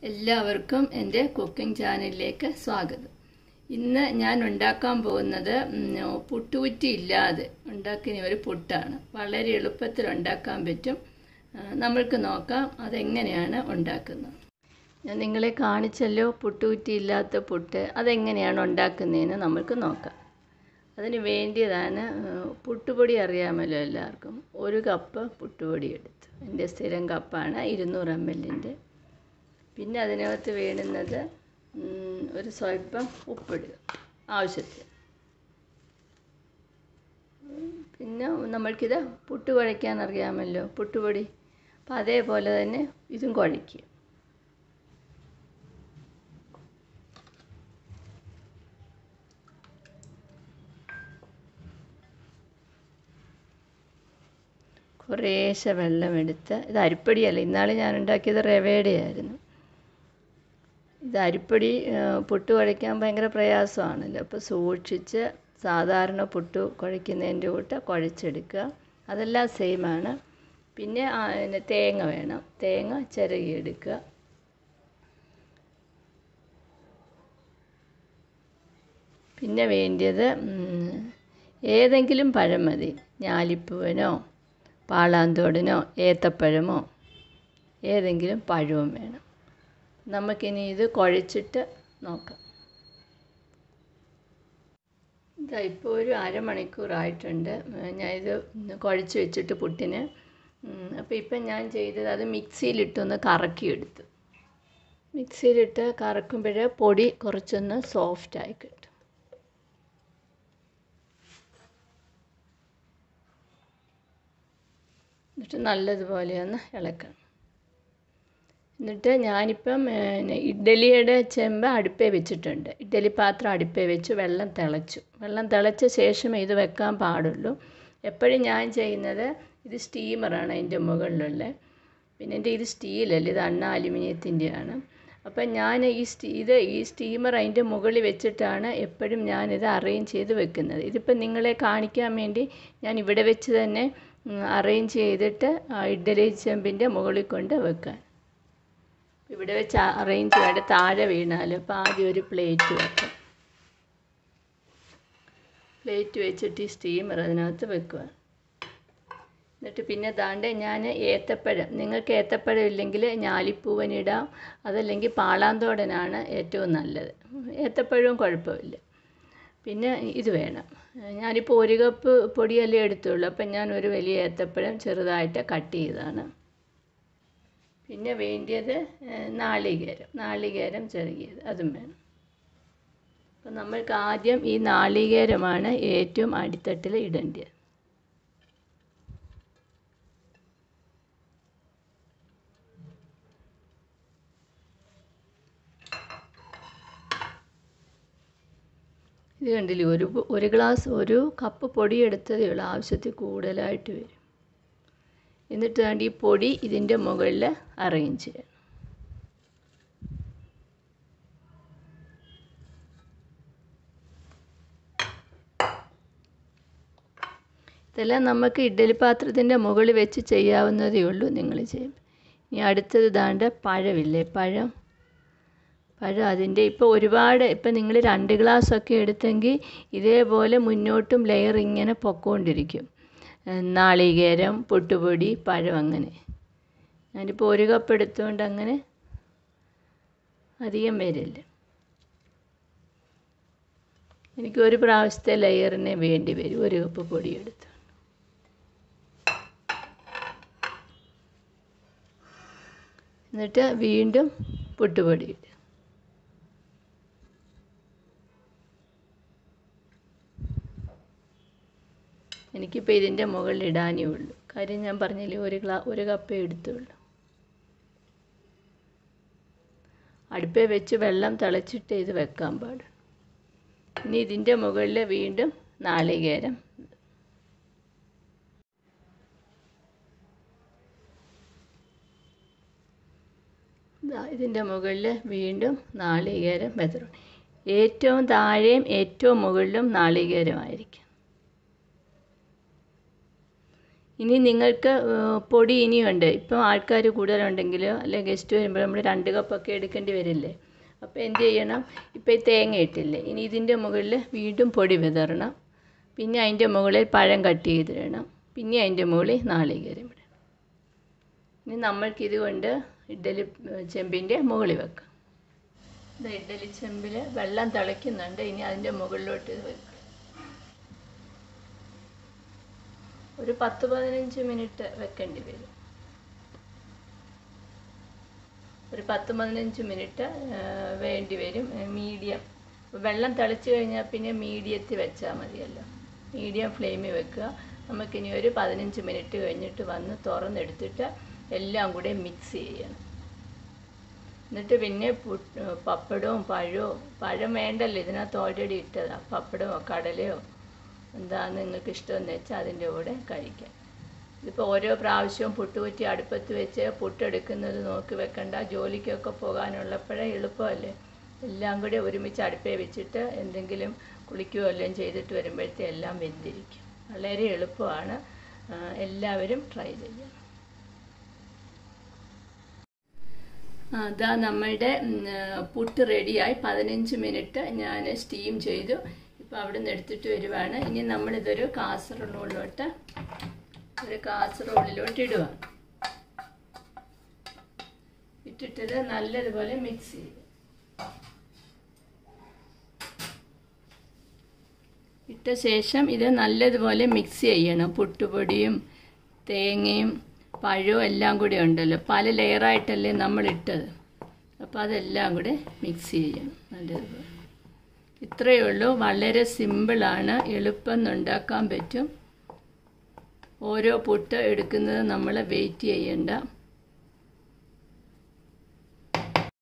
എല്ലാവർക്കും എൻ്റെ കുക്കിംഗ് ചാനലിലേക്ക് സ്വാഗതം ഇന്ന് ഞാൻ ഉണ്ടാക്കാൻ പോകുന്നത് ഉം, പുട്ടുകുറ്റി ഇല്ലാതെ ഉണ്ടാക്കുന്ന ഒരു പുട്ടാണ് വളരെ എളുപ്പത്തിൽ ഉണ്ടാക്കാൻ പറ്റും ആ, നമ്മൾക്ക് നോക്കാം അതെങ്ങനെയാണ് ഉണ്ടാക്കുന്നത് ഞാൻ നിങ്ങളെ കാണിച്ചല്ലോ പുട്ടുകുറ്റി ഇല്ലാത്ത പുട്ട് അതെങ്ങനെയാണ് ഉണ്ടാക്കുന്നതെന്ന് നമ്മൾക്ക് നോക്കാം അതിന് വേണ്ടിയതാണ് ആ, പുട്ടുപൊടി അറിയാമല്ലോ എല്ലാവർക്കും ഒരു കപ്പ് പുട്ടുപൊടി എടുത്തു എൻ്റെ സ്ഥിരം കപ്പാണ് ഇരുന്നൂറ് എം എല്ലിൻ്റെ പിന്നെ അതിനകത്ത് വേണ്ടുന്നത് ഉം, ഒരു സ്വല്പം ഉപ്പിടുക ആവശ്യത്തിന് ഉം, പിന്നെ നമ്മൾക്കിത് പുട്ട് കുഴയ്ക്കാൻ അറിയാമല്ലോ പുട്ടുപൊടി അപ്പം അതേപോലെ തന്നെ ഇതും കുഴയ്ക്കുക കുറേശ്ശെ വെള്ളമെടുത്ത് ഇത് അരിപ്പൊടിയല്ല ഇന്നാൾ ഞാൻ ഉണ്ടാക്കിയത് റവയുടെ ആയിരുന്നു ഇത് അരിപ്പൊടി ആ, പുട്ട് കുഴയ്ക്കാൻ ഭയങ്കര പ്രയാസമാണല്ലോ അപ്പോൾ സൂക്ഷിച്ച് സാധാരണ പുട്ട് കുഴയ്ക്കുന്നതിൻ്റെ കൂട്ട് കുഴച്ചെടുക്കുക അതെല്ലാം സെയിമാണ് പിന്നെ ആ, പിന്നെ തേങ്ങ വേണം തേങ്ങ ചിരകിയെടുക്കുക പിന്നെ വേണ്ടിയത് ഉം, ഏതെങ്കിലും പഴം മതി ഞാലിപ്പൂവനോ പാളാന്തോടനോ ഏത്തപ്പഴമോ ഏതെങ്കിലും പഴവും വേണം നമുക്കിനി ഇത് കുഴച്ചിട്ട് നോക്കാം ഇതാ ഇപ്പോൾ ഒരു അരമണിക്കൂറായിട്ടുണ്ട് ഞാൻ ഇത് കുഴച്ച് വെച്ചിട്ട് പുട്ടിന് അപ്പോൾ ഇപ്പം ഞാൻ ചെയ്തത് അത് മിക്സിയിലിട്ടൊന്ന് കറക്കിയെടുത്തു മിക്സിയിലിട്ട് കറക്കുമ്പോൾ പൊടി കുറച്ചൊന്ന് സോഫ്റ്റായി കിട്ടും എന്നിട്ട് നല്ലതുപോലെ ഒന്ന് ഇളക്കണം എന്നിട്ട് ഞാനിപ്പം പിന്നെ ഇഡ്ഡലിയുടെ ചെമ്പ് അടുപ്പേ വെച്ചിട്ടുണ്ട് ഇഡ്ഡലി പാത്രം അടുപ്പേ വെച്ച് വെള്ളം തിളച്ചു വെള്ളം തിളച്ച ശേഷമേ ഇത് വെക്കാൻ പാടുള്ളൂ എപ്പോഴും ഞാൻ ചെയ്യുന്നത് ഇത് സ്റ്റീമറാണ് അതിൻ്റെ മുകളിലുള്ള പിന്നെ എൻ്റെ ഇത് സ്റ്റീലല്ല ഇത് അണ്ണ അലുമിനിയത്തിൻ്റെയാണ് അപ്പം ഞാൻ ഈ സ്റ്റീ ഇത് ഈ സ്റ്റീമർ അതിൻ്റെ മുകളിൽ വെച്ചിട്ടാണ് എപ്പോഴും ഞാനിത് അറേഞ്ച് ചെയ്ത് വെക്കുന്നത് ഇതിപ്പം നിങ്ങളെ കാണിക്കാൻ വേണ്ടി ഞാൻ ഇവിടെ വെച്ച് തന്നെ അറേഞ്ച് ചെയ്തിട്ട് ആ ഇഡ്ഡലി ചെമ്പിൻ്റെ മുകളിൽ കൊണ്ട് വെക്കാൻ ഇവിടെ വെച്ച് അറേഞ്ച് ചെയ്യാതെ താഴെ വീണാൽ അപ്പോൾ ആദ്യം ഒരു പ്ലേറ്റ് വെക്കാം പ്ലേറ്റ് വെച്ചിട്ട് ഈ സ്റ്റീമർ അതിനകത്ത് വെക്കുക എന്നിട്ട് പിന്നെ താണ്ടെ ഞാൻ ഏത്തപ്പഴം നിങ്ങൾക്ക് ഏത്തപ്പഴം ഇല്ലെങ്കിൽ ഞാലിപ്പൂവനിടാം അതല്ലെങ്കിൽ പാളാന്തോടനാണ് ഏറ്റവും നല്ലത് ഏത്തപ്പഴവും കുഴപ്പമില്ല പിന്നെ ഇത് വേണം ഞാനിപ്പോൾ ഒരു കപ്പ് പൊടിയല്ലേ എടുത്തുള്ളൂ അപ്പം ഞാൻ ഒരു വലിയ ഏത്തപ്പഴം ചെറുതായിട്ട് കട്ട് ചെയ്തതാണ് പിന്നെ വേണ്ടിയത് ഏഹ്, നാളികേരം നാളികേരം ചെറുകിയത് അതും വേണം അപ്പം നമ്മൾക്ക് ആദ്യം ഈ നാളികേരമാണ് ഏറ്റവും അടിത്തട്ടിൽ ഇടേണ്ടത് ഇത് കണ്ടില്ലേ ഒരു ഒരു ഗ്ലാസ് ഒരു കപ്പ് പൊടി എടുത്തതേ ഉള്ളൂ ആവശ്യത്തിൽ കൂടുതലായിട്ട് വരും എന്നിട്ട് വേണ്ട ഈ പൊടി ഇതിൻ്റെ മുകളിൽ അറേഞ്ച് ചെയ്യണം ഇതെല്ലാം നമുക്ക് ഇഡ്ഡലി പാത്രത്തിൻ്റെ മുകളിൽ വെച്ച് ചെയ്യാവുന്നതേ ഉള്ളൂ നിങ്ങൾ ചെയ്യും ഇനി അടുത്തത് ഇതാണ്ട് പഴമില്ലേ പഴം പഴം അതിൻ്റെ ഇപ്പോൾ ഒരുപാട് ഇപ്പം നിങ്ങൾ രണ്ട് ഗ്ലാസ് ഒക്കെ എടുത്തെങ്കിൽ ഇതേപോലെ മുന്നോട്ടും ലെയർ ഇങ്ങനെ പൊക്കോണ്ടിരിക്കും ഏഹ് നാളികേരം പുട്ടുപൊടി പഴം അങ്ങനെ ഞാനിപ്പോൾ ഒരു കപ്പ് എടുത്തുകൊണ്ട് അങ്ങനെ അധികം വരില്ല എനിക്ക് ഒരു പ്രാവശ്യത്തെ ലെയറിനെ വേണ്ടി വരും ഒരു കപ്പ് പൊടി എടുത്ത് എന്നിട്ട് വീണ്ടും പുട്ടുപൊടി ഇടുക എനിക്കിപ്പോൾ ഇതിൻ്റെ മുകളിൽ ഇടാനേ ഉള്ളൂ കാര്യം ഞാൻ പറഞ്ഞില്ലേ ഒരു ഗ്ലാ ഒരു കപ്പേ എടുത്തുള്ളൂ അടുപ്പേ വെച്ച് വെള്ളം തിളച്ചിട്ട് ഇത് വെക്കാൻ പാടും ഇനി ഇതിൻ്റെ മുകളിൽ വീണ്ടും നാളികേരം ദാ ഇതിൻ്റെ മുകളിൽ വീണ്ടും നാളികേരം വെതറും ഏറ്റവും താഴെയും ഏറ്റവും മുകളിലും നാളികേരമായിരിക്കും ഇനി നിങ്ങൾക്ക് ഏഹ്, പൊടി ഇനിയുണ്ട് ഇപ്പം ആൾക്കാർ കൂടുതലുണ്ടെങ്കിൽ അല്ലെങ്കിൽ ഗസ്റ്റ് വരുമ്പോൾ നമ്മൾ രണ്ട് കപ്പൊക്കെ എടുക്കേണ്ടി വരില്ലേ അപ്പോൾ എന്ത് ചെയ്യണം ഇപ്പോൾ ഈ തേങ്ങ ഇട്ടില്ലേ ഇനി ഇതിൻ്റെ മുകളിൽ വീണ്ടും പൊടി വിതറണം പിന്നെ അതിൻ്റെ മുകളിൽ പഴം കട്ട് ചെയ്തിടണം പിന്നെ അതിൻ്റെ മുകളിൽ നാളികേരം ഇടണം ഇനി നമ്മൾക്കിത് കൊണ്ട് ഇഡ്ഡലി ചെമ്പിൻ്റെ മുകളിൽ വെക്കാം ഇത് ഇഡ്ഡലി ചെമ്പിൽ വെള്ളം തിളയ്ക്കുന്നുണ്ട് ഇനി അതിൻ്റെ മുകളിലോട്ട് ഇത് വെക്കാം ഒരു പത്ത് പതിനഞ്ച് മിനിറ്റ് വെക്കേണ്ടി വരും ഒരു പത്ത് പതിനഞ്ച് മിനിറ്റ് ആ, വേണ്ടി വരും മീഡിയം വെള്ളം തിളച്ച് കഴിഞ്ഞാൽ പിന്നെ മീഡിയത്തിൽ വെച്ചാൽ മതിയല്ലോ മീഡിയം ഫ്ലെയിമിൽ വെക്കുക നമുക്കിനി ഒരു പതിനഞ്ച് മിനിറ്റ് കഴിഞ്ഞിട്ട് വന്ന് തുറന്നെടുത്തിട്ട് എല്ലാം കൂടെ മിക്സ് ചെയ്യണം എന്നിട്ട് പിന്നെ പുട്ട് പപ്പടവും പഴവും പഴം വേണ്ടല്ലോ ഇതിനകത്ത് ഓൾറെഡി ഇട്ടതാണ് പപ്പടമോ കടലയോ എന്താണെന്ന് നിങ്ങൾക്ക് ഇഷ്ടമെന്ന് വെച്ചാൽ അതിൻ്റെ കൂടെ കഴിക്കാം ഇതിപ്പോൾ ഓരോ പ്രാവശ്യവും പുട്ടുകുറ്റി അടുപ്പത്ത് വെച്ച് പുട്ടെടുക്കുന്നത് നോക്കി വെക്കണ്ട ജോലിക്കൊക്കെ പോകാനുള്ളപ്പോഴേ എളുപ്പമല്ലേ എല്ലാം കൂടി ഒരുമിച്ച് അടുപ്പേ വെച്ചിട്ട് എന്തെങ്കിലും കുളിക്കുകയോ എല്ലാം ചെയ്തിട്ട് വരുമ്പോഴത്തേ എല്ലാം വെന്തിരിക്കും വളരെ എളുപ്പമാണ് ആ, എല്ലാവരും ട്രൈ ചെയ്യണം ആ, അതാ നമ്മളുടെ ഉം, ആ, പുട്ട് റെഡിയായി പതിനഞ്ച് മിനിറ്റ് ഞാൻ സ്റ്റീം ചെയ്തു ഇപ്പോൾ അവിടെ നിന്ന് എടുത്തിട്ട് വരുവാണ് ഇനി നമ്മളിതൊരു കാസറോളിലോട്ട് ഒരു കാസറോളിലോട്ട് ഇടുക ഇട്ടിട്ടത് നല്ലതുപോലെ മിക്സ് ചെയ്യുക ഇട്ട ശേഷം ഇത് നല്ലതുപോലെ മിക്സ് ചെയ്യണം പുട്ടുപൊടിയും തേങ്ങയും പഴവും എല്ലാം കൂടി ഉണ്ടല്ലോ പല ലെയറായിട്ടല്ലേ നമ്മൾ ഇട്ടത് അപ്പോൾ അതെല്ലാം കൂടെ മിക്സ് ചെയ്യണം നല്ലതുപോലെ ഇത്രയേ ഉള്ളൂ വളരെ സിമ്പിളാണ് എളുപ്പം ഉണ്ടാക്കാൻ പറ്റും ഓരോ പുട്ട് എടുക്കുന്നത് നമ്മൾ വെയിറ്റ് ചെയ്യണ്ട